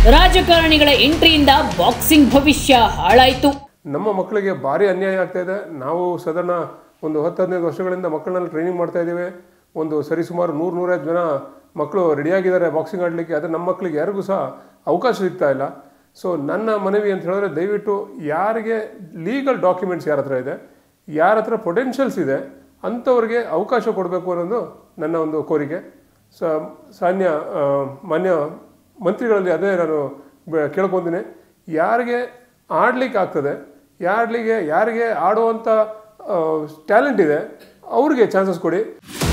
ರಾಜಕಾರಣಿಗಳ ಎಂಟ್ರಿಯಿಂದ ಬಾಕ್ಸಿಂಗ್ ಭವಿಷ್ಯ ಹಾಳಾಯಿತು ನಮ್ಮ ಮಕ್ಕಳಿಗೆ ಭಾರಿ ಅನ್ಯಾಯ ಆಗ್ತಾ ಇದೆ ನಾವು ಸಾಧಾರಣ ಒಂದು ಹತ್ತು ಹದಿನೈದು ವರ್ಷಗಳಿಂದ ಮಕ್ಕಳನ್ನ ಟ್ರೈನಿಂಗ್ ಮಾಡ್ತಾ ಇದ್ದೀವಿ ಒಂದು ಸರಿಸುಮಾರು ನೂರು ನೂರೈದು ಜನ ಮಕ್ಕಳು ರೆಡಿಯಾಗಿದ್ದಾರೆ ಬಾಕ್ಸಿಂಗ್ ಆಡಲಿಕ್ಕೆ ಆದರೆ ನಮ್ಮ ಮಕ್ಕಳಿಗೆ ಯಾರಿಗೂ ಸಹ ಅವಕಾಶ ಸಿಗ್ತಾ ಇಲ್ಲ ಸೊ ನನ್ನ ಮನವಿ ಅಂತ ಹೇಳಿದ್ರೆ ದಯವಿಟ್ಟು ಯಾರಿಗೆ ಲೀಗಲ್ ಡಾಕ್ಯುಮೆಂಟ್ಸ್ ಯಾರ ಹತ್ರ ಇದೆ ಯಾರ ಹತ್ರ ಪೊಟೆನ್ಷಿಯಲ್ಸ್ ಇದೆ ಅಂಥವ್ರಿಗೆ ಅವಕಾಶ ಕೊಡಬೇಕು ಅನ್ನೋದು ನನ್ನ ಒಂದು ಕೋರಿಕೆ ಸ ಸಾನ್ಯ ಆ, ಮಾನ್ಯ ಮಂತ್ರಿಗಳಲ್ಲಿ ಅದೇ ನಾನು ಬ- ಕೇಳ್ಕೊತೀನಿ ಯಾರಿಗೆ ಆಡ್ಲಿಕ್ಕೆ ಆಗ್ತದೆ ಯಾರಿಗೆ ಯಾರಿಗೆ ಆಡುವಂಥ ಟ್ಯಾಲೆಂಟ್ ಇದೆ ಅವ್ರಿಗೆ ಚಾನ್ಸಸ್ ಕೊಡಿ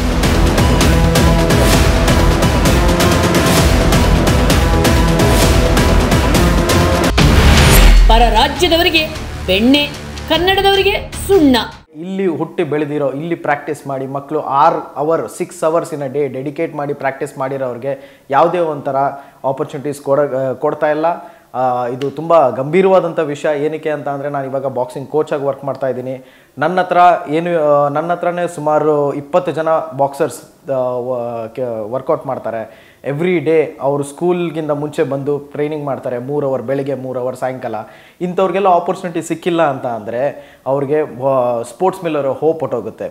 ಪರ ರಾಜ್ಯದವರಿಗೆ ಬೆಣ್ಣೆ ಕನ್ನಡದವರಿಗೆ ಸುಣ್ಣ ಇಲ್ಲಿ ಹುಟ್ಟಿ ಬೆಳೆದಿರೋ ಇಲ್ಲಿ ಪ್ರಾಕ್ಟೀಸ್ ಮಾಡಿ ಮಕ್ಕಳು ಆರು hour six hours in a day dedicate ಮಾಡಿ ಪ್ರಾಕ್ಟೀಸ್ ಮಾಡಿರೋರಿಗೆ ಯಾವುದೇ ಒಂಥರ ಆಪರ್ಚುನಿಟೀಸ್ ಕೊಡ ಕೊಡ್ತಾ ಇಲ್ಲ ಆ, ಇದು ತುಂಬ ಗಂಭೀರವಾದಂಥ ವಿಷಯ ಏನಕ್ಕೆ ಅಂತ ಅಂದರೆ ನಾನು ಇವಾಗ ಬಾಕ್ಸಿಂಗ್ ಕೋಚಾಗಿ ವರ್ಕ್ ಮಾಡ್ತಾ ಇದ್ದೀನಿ ನನ್ನ ಹತ್ರ ಏನು ಆ, ನನ್ನ ಹತ್ರನೇ ಸುಮಾರು ಇಪ್ಪತ್ತು ಜನ ಬಾಕ್ಸರ್ಸ್ ವರ್ಕೌಟ್ ಮಾಡ್ತಾರೆ ಎವ್ರಿ ಡೇ ಅವರು ಸ್ಕೂಲ್ಗಿಂತ ಮುಂಚೆ ಬಂದು ಟ್ರೈನಿಂಗ್ ಮಾಡ್ತಾರೆ ಮೂರು ಅವರ್ ಬೆಳಿಗ್ಗೆ ಮೂರು ಅವರ್ ಸಾಯಂಕಾಲ ಇಂಥವ್ರಿಗೆಲ್ಲ ಆಪರ್ಚುನಿಟಿ ಸಿಕ್ಕಿಲ್ಲ ಅಂತ ಅಂದರೆ ಅವ್ರಿಗೆ ಸ್ಪೋರ್ಟ್ಸ್ ಮೇಲೆ ಹೋಪ್ ಹೊಟ್ಟೋಗುತ್ತೆ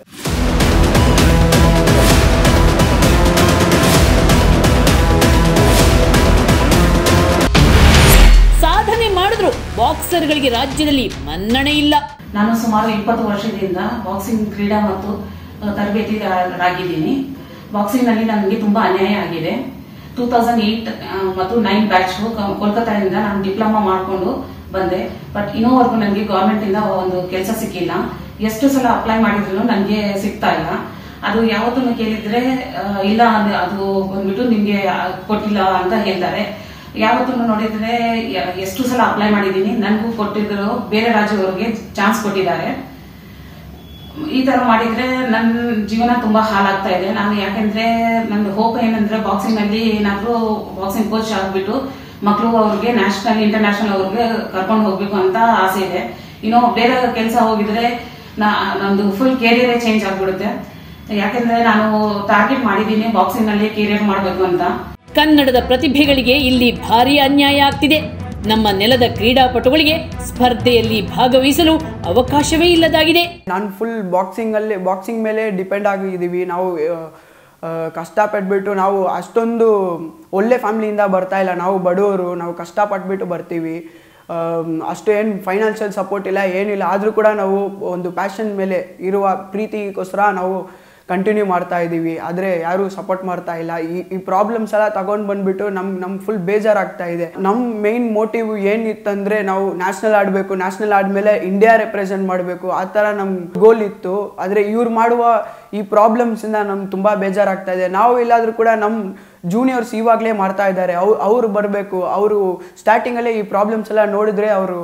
ಸಾಧನೆ ಮಾಡಿದ್ರು ಬಾಕ್ಸರ್ಗಳಿಗೆ ರಾಜ್ಯದಲ್ಲಿ ಮನ್ನಣೆ ಇಲ್ಲ ನಾನು ಸುಮಾರು ಇಪ್ಪತ್ತು ವರ್ಷದಿಂದ ಬಾಕ್ಸಿಂಗ್ ಕ್ರೀಡಾ ಮತ್ತು ಅಹ್, ತರಬೇತಿದಾರರಾಗಿದ್ದೀನಿ ಬಾಕ್ಸಿಂಗ್ ನಲ್ಲಿ ನನಗೆ ತುಂಬಾ ಅನ್ಯಾಯ ಆಗಿದೆ ಟೂ ತೌಸಂಡ್ ಏಟ್ ಮತ್ತು ನೈನ್ ಬ್ಯಾಚ್ ಕೋಲ್ಕತ್ತಾದಿಂದ ನಾನು ಡಿಪ್ಲೊಮಾ ಮಾಡಿಕೊಂಡು ಬಂದೆ ಬಟ್ ಇನ್ನೋವರೆಗೂ ನನಗೆ ಗವರ್ಮೆಂಟ್ ಇಂದ ಒಂದು ಕೆಲಸ ಸಿಕ್ಕಿಲ್ಲ ಎಷ್ಟು ಸಲ ಅಪ್ಲೈ ಮಾಡಿದ್ರು ನನಗೆ ಸಿಗ್ತಾ ಇಲ್ಲ ಅದು ಯಾವತ್ತೂ ಕೇಳಿದ್ರೆ ಅಹ್, ಇಲ್ಲ ಅದು- ಅದು ಬಂದ್ಬಿಟ್ಟು ನಿಮ್ಗೆ ಅಹ್, ಕೊಟ್ಟಿಲ್ಲ ಅಂತ ಹೇಳ್ತಾರೆ ಯಾವತ್ತೂ ನೋಡಿದ್ರೆ ಯ- ಎಷ್ಟು ಸಲ ಅಪ್ಲೈ ಮಾಡಿದ್ದೀನಿ ನನಗೂ ಕೊಟ್ಟಿದ್ರು ಬೇರೆ ರಾಜ್ಯದವ್ರಿಗೆ ಚಾನ್ಸ್ ಕೊಟ್ಟಿದ್ದಾರೆ ಈ ತರ ಮಾಡಿದ್ರೆ ನನ್ನ ಜೀವನ ತುಂಬಾ ಹಾಳಾಗ್ತಾ ಇದೆ ನಾನು ಯಾಕೆಂದ್ರೆ ನನ್ನ ಹೋಪ್ ಏನಂದ್ರೆ ಬಾಕ್ಸಿಂಗ್ ನಲ್ಲಿ ಏನಾದ್ರೂ ಬಾಕ್ಸಿಂಗ್ ಕೋಚ್ ಆಗ್ಬಿಟ್ಟು ಮಕ್ಕಳು ಅವ್ರಿಗೆ ನ್ಯಾಷನಲ್ ಇಂಟರ್ನ್ಯಾಷನಲ್ ಅವ್ರಿಗೆ ಕರ್ಕೊಂಡು ಹೋಗ್ಬೇಕು ಅಂತ ಆಸೆ ಇದೆ ಇನ್ನು ಬೇರೆ ಕೆಲಸ ಹೋಗಿದ್ರೆ ನಾ- ನಂದು ಫುಲ್ ಕೆರಿಯರೇ ಚೇಂಜ್ ಆಗ್ಬಿಡುತ್ತೆ ಯಾಕೆಂದ್ರೆ ನಾನು ಟಾರ್ಗೆಟ್ ಮಾಡಿದ್ದೀನಿ ಬಾಕ್ಸಿಂಗ್ ನಲ್ಲಿ ಕೆರಿಯರ್ ಮಾಡ್ಬೇಕು ಅಂತ ಕನ್ನಡದ ಪ್ರತಿಭೆಗಳಿಗೆ ಇಲ್ಲಿ ಭಾರಿ ಅನ್ಯಾಯ ಆಗ್ತಿದೆ ನಮ್ಮ ನೆಲದ ಕ್ರೀಡಾಪಟುಗಳಿಗೆ ಸ್ಪರ್ಧೆಯಲ್ಲಿ ಭಾಗವಹಿಸಲು ಅವಕಾಶವೇ ಇಲ್ಲದಾಗಿದೆ ನಾನು ಫುಲ್ ಬಾಕ್ಸಿಂಗಲ್ಲಿ ಬಾಕ್ಸಿಂಗ್ ಮೇಲೆ ಡಿಪೆಂಡ್ ಆಗಿದ್ದೀವಿ ನಾವು ಆ, ಆ, ಕಷ್ಟಪಟ್ಬಿಟ್ಟು ನಾವು ಅಷ್ಟೊಂದು ಒಳ್ಳೆ ಫ್ಯಾಮ್ಲಿಯಿಂದ ಬರ್ತಾ ಇಲ್ಲ ನಾವು ಬಡವರು ನಾವು ಕಷ್ಟಪಟ್ಬಿಟ್ಟು ಬರ್ತೀವಿ ಆಮ್, ಅಷ್ಟು ಏನು ಫೈನಾನ್ಷಿಯಲ್ ಸಪೋರ್ಟ್ ಇಲ್ಲ ಏನಿಲ್ಲ ಆದರೂ ಕೂಡ ನಾವು ಒಂದು ಪ್ಯಾಷನ್ ಮೇಲೆ ಇರುವ ಪ್ರೀತಿಗೋಸ್ಕರ ನಾವು ಕಂಟಿನ್ಯೂ ಮಾಡ್ತಾ ಇದ್ದೀವಿ ಆದರೆ ಯಾರೂ ಸಪೋರ್ಟ್ ಮಾಡ್ತಾ ಇಲ್ಲ ಈ ಈ ಪ್ರಾಬ್ಲಮ್ಸ್ ಎಲ್ಲ ತಗೊಂಡು ಬಂದ್ಬಿಟ್ಟು ನಮ್ ನಮ್ ಫುಲ್ ಬೇಜಾರಾಗ್ತಾ ಇದೆ ನಮ್ಮ ಮೇನ್ ಮೋಟಿವ್ ಏನಿತ್ತಂದ್ರೆ ನಾವು ನ್ಯಾಷನಲ್ ಆಡಬೇಕು ನ್ಯಾಷನಲ್ ಆದಮೇಲೆ ಇಂಡಿಯಾ ರೆಪ್ರೆಸೆಂಟ್ ಮಾಡಬೇಕು ಆ ಥರ ನಮ್ಮ ಗೋಲ್ ಇತ್ತು ಆದರೆ ಇವ್ರು ಮಾಡುವ ಈ ಪ್ರಾಬ್ಲಮ್ಸಿಂದ ನಮ್ಗೆ ತುಂಬ ಬೇಜಾರಾಗ್ತಾ ಇದೆ ನಾವು ಇಲ್ಲಾದರೂ ಕೂಡ ನಮ್ಮ ಜೂನಿಯರ್ಸ್ ಇವಾಗಲೇ ಮಾಡ್ತಾ ಇದ್ದಾರೆ ಅವ್ರು ಅವ್ರು ಬರಬೇಕು ಅವರು ಸ್ಟಾರ್ಟಿಂಗಲ್ಲೇ ಈ ಪ್ರಾಬ್ಲಮ್ಸ್ ಎಲ್ಲ ನೋಡಿದ್ರೆ ಅವರು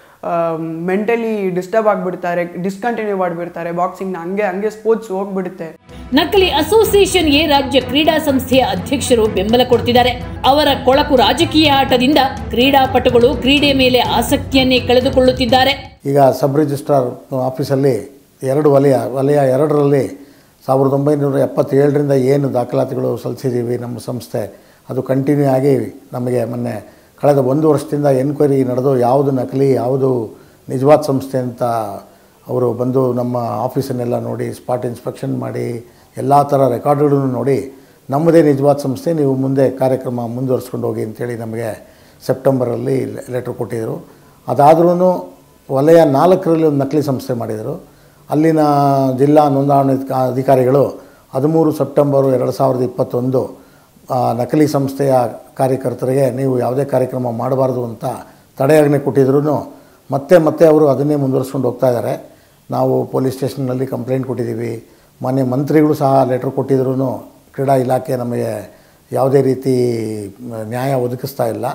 ಮೆಂಟಲಿ ಡಿಸ್ಟರ್ಬ್ ಆಗಿಬಿಡ್ತಾರೆ ಡಿಸ್ಕಂಟಿನ್ಯೂ ಮಾಡಿಬಿಡ್ತಾರೆ ಬಾಕ್ಸಿಂಗ್ನ ಹಂಗೆ ಹಂಗೆ ಸ್ಪೋರ್ಟ್ಸ್ ಹೋಗ್ಬಿಡುತ್ತೆ ನಕಲಿ ಅಸೋಸಿಯೇಷನ್ಗೆ ರಾಜ್ಯ ಕ್ರೀಡಾ ಸಂಸ್ಥೆಯ ಅಧ್ಯಕ್ಷರು ಬೆಂಬಲ ಕೊಡ್ತಿದ್ದಾರೆ ಅವರ ಕೊಳಕು ರಾಜಕೀಯ ಆಟದಿಂದ ಕ್ರೀಡಾಪಟುಗಳು ಕ್ರೀಡೆ ಮೇಲೆ ಆಸಕ್ತಿಯನ್ನೇ ಕಳೆದುಕೊಳ್ಳುತ್ತಿದ್ದಾರೆ ಈಗ ಸಬ್ ರಿಜಿಸ್ಟ್ರಾರ್ ಆಫೀಸಲ್ಲಿ ಎರಡು ವಲಯ ವಲಯ ಎರಡರಲ್ಲಿ ಸಾವಿರದ ಒಂಬೈನೂರ ಎಪ್ಪತ್ತೇಳರಿಂದ ಏನು ದಾಖಲಾತಿಗಳು ಸಲ್ಲಿಸಿದ್ದೀವಿ ನಮ್ಮ ಸಂಸ್ಥೆ ಅದು ಕಂಟಿನ್ಯೂ ಆಗಿ ನಮಗೆ ಮೊನ್ನೆ ಕಳೆದ ಒಂದು ವರ್ಷದಿಂದ ಎನ್ಕ್ವೈರಿ ನಡೆದು ಯಾವುದು ನಕಲಿ ಯಾವುದು ನಿಜವಾದ ಸಂಸ್ಥೆ ಅಂತ ಅವರು ಬಂದು ನಮ್ಮ ಆಫೀಸನ್ನೆಲ್ಲ ನೋಡಿ ಸ್ಪಾಟ್ ಇನ್ಸ್ಪೆಕ್ಷನ್ ಮಾಡಿ ಎಲ್ಲ ಥರ ರೆಕಾರ್ಡ್ಗಳನ್ನು ನೋಡಿ ನಮ್ಮದೇ ನಿಜವಾದ ಸಂಸ್ಥೆ ನೀವು ಮುಂದೆ ಕಾರ್ಯಕ್ರಮ ಮುಂದುವರಿಸ್ಕೊಂಡು ಹೋಗಿ ಅಂತೇಳಿ ನಮಗೆ ಸೆಪ್ಟೆಂಬರಲ್ಲಿ ಲೆಟ್ರ್ ಕೊಟ್ಟಿದ್ದರು ಅದಾದ್ರೂ ವಲಯ ನಾಲ್ಕರಲ್ಲಿ ಒಂದು ನಕಲಿ ಸಂಸ್ಥೆ ಮಾಡಿದರು ಅಲ್ಲಿನ ಜಿಲ್ಲಾ ನೋಂದಣಿ ಅಧಿಕಾರಿಗಳು ಹದಿಮೂರು ಸೆಪ್ಟೆಂಬರು ಎರಡು ಸಾವಿರದ ಇಪ್ಪತ್ತೊಂದು ಆ ನಕಲಿ ಸಂಸ್ಥೆಯ ಕಾರ್ಯಕರ್ತರಿಗೆ ನೀವು ಯಾವುದೇ ಕಾರ್ಯಕ್ರಮ ಮಾಡಬಾರ್ದು ಅಂತ ತಡೆಯಾಜ್ಞೆ ಕೊಟ್ಟಿದ್ರು ಮತ್ತೆ ಮತ್ತೆ ಅವರು ಅದನ್ನೇ ಮುಂದುವರಿಸ್ಕೊಂಡು ಹೋಗ್ತಾ ಇದ್ದಾರೆ ನಾವು ಪೊಲೀಸ್ ಸ್ಟೇಷನ್ನಲ್ಲಿ ಕಂಪ್ಲೇಂಟ್ ಕೊಟ್ಟಿದ್ದೀವಿ ಮಾನ್ಯ ಮಂತ್ರಿಗಳು ಸಹ ಲೆಟ್ರ್ ಕೊಟ್ಟಿದ್ರು ಕ್ರೀಡಾ ಇಲಾಖೆ ನಮಗೆ ಯಾವುದೇ ರೀತಿ ಮ್, ನ್ಯಾಯ ಒದಗಿಸ್ತಾ ಇಲ್ಲ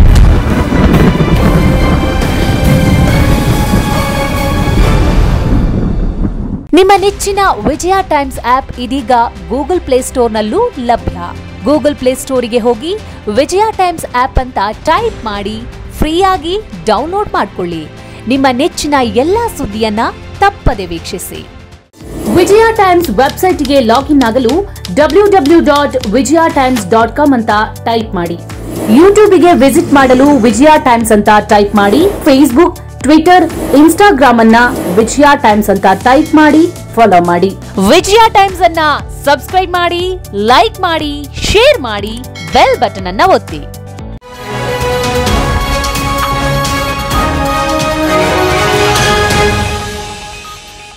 ನಿಮ್ಮ ನೆಚ್ಚಿನ ವಿಜಯ ಟೈಮ್ಸ್ ಆಪ್ ಇದೀಗ ಗೂಗಲ್ ಪ್ಲೇಸ್ಟೋರ್ನಲ್ಲೂ ಲಭ್ಯ ಗೂಗಲ್ ಪ್ಲೇಸ್ಟೋರಿಗೆ ಹೋಗಿ ವಿಜಯ ಟೈಮ್ಸ್ ಆಪ್ ಅಂತ ಟೈಪ್ ಮಾಡಿ ಫ್ರೀಯಾಗಿ ಡೌನ್ಲೋಡ್ ಮಾಡಿಕೊಳ್ಳಿ ನಿಮ್ಮ ನೆಚ್ಚಿನ ಎಲ್ಲಾ ಸುದ್ದಿಯನ್ನ ತಪ್ಪದೆ ವೀಕ್ಷಿಸಿ ವಿಜಯ ಟೈಮ್ಸ್ ವೆಬ್ಸೈಟ್ಗೆ ಲಾಗಿನ್ ಆಗಲು W W dot Vijaya Times dot com ಅಂತ ಟೈಪ್ ಮಾಡಿ ಯೂಟ್ಯೂಬಿಗೆ ವಿಸಿಟ್ ಮಾಡಲು ವಿಜಯ ಟೈಮ್ಸ್ ಅಂತ ಟೈಪ್ ಮಾಡಿ ಫೇಸ್ಬುಕ್ ಟ್ವಿಟರ್ ಇನ್ಸ್ಟಾಗ್ರಾಮ್ ಅನ್ನ ವಿಜಯ ಟೈಮ್ಸ್ ಅಂತ ಟೈಪ್ ಮಾಡಿ ಫಾಲೋ ಮಾಡಿ ವಿಜಯ ಟೈಮ್ಸ್ ಅನ್ನ ಸಬ್ಸ್ಕ್ರೈಬ್ ಮಾಡಿ ಲೈಕ್ ಮಾಡಿ ಶೇರ್ ಮಾಡಿ ಬೆಲ್ ಬಟನ್ ಅನ್ನ ಒತ್ತಿ